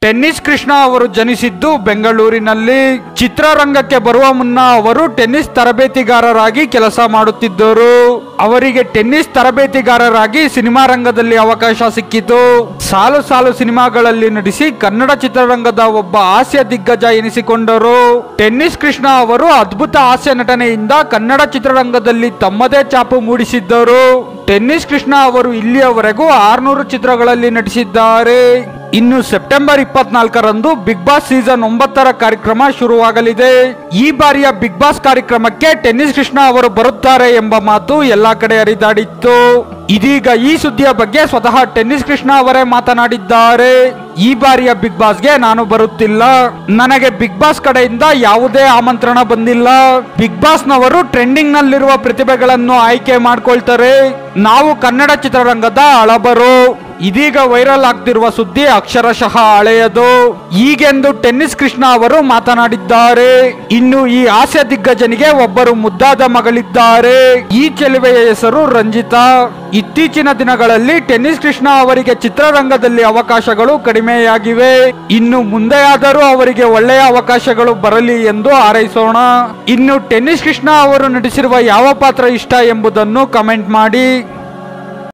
tennis Krishna ಅವರು ಜನಿಸಿದ್ದು ಬೆಂಗಳೂರಿನಲ್ಲಿ ಚಿತ್ರರಂಗಕ್ಕೆ ಬರುವ ಮುನ್ನ ಅವರು ಟೆನ್ನಿಸ್ ತರಬೇತಿಗಾರರಾಗಿ ಕೆಲಸ ಮಾಡುತ್ತಿದ್ದರು ಅವರಿಗೆ ಟೆನ್ನಿಸ್ ತರಬೇತಿಗಾರರಾಗಿ ಸಿನಿಮಾ ರಂಗದಲ್ಲಿ ಅವಕಾಶ ಸಿಕ್ಕಿತು ಸಾಲು ಸಾಲು ಸಿನಿಮಾಗಳಲ್ಲಿ ನಟಿಸಿ ಕನ್ನಡ ಚಿತ್ರರಂಗದ ಒಬ್ಬ ಹಾಸ್ಯ ದಿಗ್ಗಜ ಎನಿಸಿಕೊಂಡರು ಟೆನ್ನಿಸ್ ಕೃಷ್ಣ ಅವರು ಅದ್ಭುತ ಹಾಸ್ಯ ನಟನೆಯಿಂದ ಕನ್ನಡ ಚಿತ್ರರಂಗದಲ್ಲಿ ತಮ್ಮದೇ ಚಾಪು ಮೂಡಿಸಿದ್ದರು ಟೆನ್ನಿಸ್ ಕೃಷ್ಣ ಅವರು ಇಲ್ಲಿಯವರೆಗೂ ಆರ್ನೂರು ಚಿತ್ರಗಳಲ್ಲಿ ನಟಿಸಿದ್ದಾರೆ ಇನ್ನು ಸೆಪ್ಟೆಂಬರ್ ಇಪ್ಪತ್ನಾಲ್ಕರಂದು ಬಿಗ್ ಬಾಸ್ ಸೀಸನ್ ಒಂಬತ್ತರ ಕಾರ್ಯಕ್ರಮ ಶುರುವಾಗಲಿದೆ ಈ ಬಾರಿಯ ಬಿಗ್ ಬಾಸ್ ಕಾರ್ಯಕ್ರಮಕ್ಕೆ ಟೆನ್ನಿಸ್ ಕೃಷ್ಣ ಅವರು ಬರುತ್ತಾರೆ ಎಂಬ ಮಾತು ಎಲ್ಲಾ ಕಡೆ ಹರಿದಾಡಿತ್ತು ಇದೀಗ ಈ ಸುದ್ದಿಯ ಬಗ್ಗೆ ಸ್ವತಃ ಟೆನ್ನಿಸ್ ಕೃಷ್ಣ ಅವರೇ ಮಾತನಾಡಿದ್ದಾರೆ ಈ ಬಾರಿಯ ಬಿಗ್ ಬಾಸ್ಗೆ ನಾನು ಬರುತ್ತಿಲ್ಲ ನನಗೆ ಬಿಗ್ ಬಾಸ್ ಕಡೆಯಿಂದ ಯಾವುದೇ ಆಮಂತ್ರಣ ಬಂದಿಲ್ಲ ಬಿಗ್ ಬಾಸ್ನವರು ಟ್ರೆಂಡಿಂಗ್ ನಲ್ಲಿರುವ ಪ್ರತಿಭೆಗಳನ್ನು ಆಯ್ಕೆ ಮಾಡ್ಕೊಳ್ತಾರೆ ನಾವು ಕನ್ನಡ ಚಿತ್ರರಂಗದ ಹಳಬರು ಇದೀಗ ವೈರಲ್ ಆಗ್ತಿರುವ ಸುದ್ದಿ ಅಕ್ಷರಶಃ ಹಳೆಯದು ಈಗೆಂದು ಟೆನ್ನಿಸ್ ಕೃಷ್ಣ ಅವರು ಮಾತನಾಡಿದ್ದಾರೆ ಇನ್ನು ಈ ಹಾಸ್ಯ ದಿಗ್ಗಜನಿಗೆ ಒಬ್ಬರು ಮುದ್ದಾದ ಮಗಳಿದ್ದಾರೆ ಈ ಚೆಲುವೆಯ ಹೆಸರು ರಂಜಿತಾ ಇತ್ತೀಚಿನ ದಿನಗಳಲ್ಲಿ ಟೆನ್ನಿಸ್ ಕೃಷ್ಣ ಅವರಿಗೆ ಚಿತ್ರರಂಗದಲ್ಲಿ ಅವಕಾಶಗಳು ಕಡಿಮೆಯಾಗಿವೆ ಇನ್ನು ಮುಂದೆಯಾದರೂ ಅವರಿಗೆ ಒಳ್ಳೆಯ ಅವಕಾಶಗಳು ಬರಲಿ ಎಂದು ಹಾರೈಸೋಣ ಇನ್ನು ಟೆನ್ನಿಸ್ ಕೃಷ್ಣ ಅವರು ನಟಿಸಿರುವ ಯಾವ ಪಾತ್ರ ಇಷ್ಟ ಎಂಬುದನ್ನು ಕಮೆಂಟ್ ಮಾಡಿ